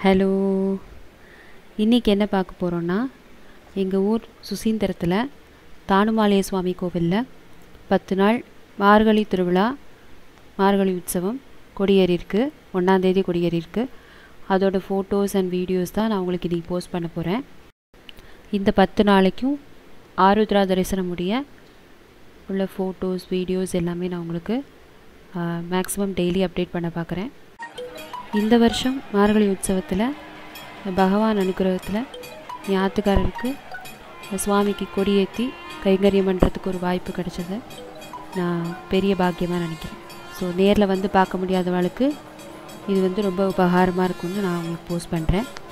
hello இன்றைக்கி என்ன பார்க்க போகிறோன்னா எங்கள் ஊர் சுசீந்திரத்தில் தானுமாலய சுவாமி கோவிலில் பத்து நாள் மார்கழி திருவிழா மார்கழி உற்சவம் கொடியேறியிருக்கு ஒன்றாந்தேதி கொடியேறியிருக்கு அதோட ஃபோட்டோஸ் அண்ட் வீடியோஸ் தான் நான் உங்களுக்கு இன்றைக்கி போஸ்ட் பண்ண போகிறேன் இந்த பத்து நாளைக்கும் ஆருத்ரா தரிசனம் முடிய உள்ள ஃபோட்டோஸ் வீடியோஸ் எல்லாமே நான் உங்களுக்கு மேக்ஸிமம் டெய்லி அப்டேட் பண்ண பார்க்குறேன் இந்த வருஷம் மார்கழி உற்சவத்தில் பகவான் அனுகிரகத்தில் என் ஆத்துக்காரருக்கு சுவாமிக்கு கொடியேற்றி கைங்கரியம் பண்ணுறதுக்கு ஒரு வாய்ப்பு கிடைச்சது நான் பெரிய பாக்கியமாக நினைக்கிறேன் ஸோ நேரில் வந்து பார்க்க முடியாதவளுக்கு இது வந்து ரொம்ப உபகாரமாக இருக்கும்னு நான் உங்களுக்கு போஸ்ட் பண்ணுறேன்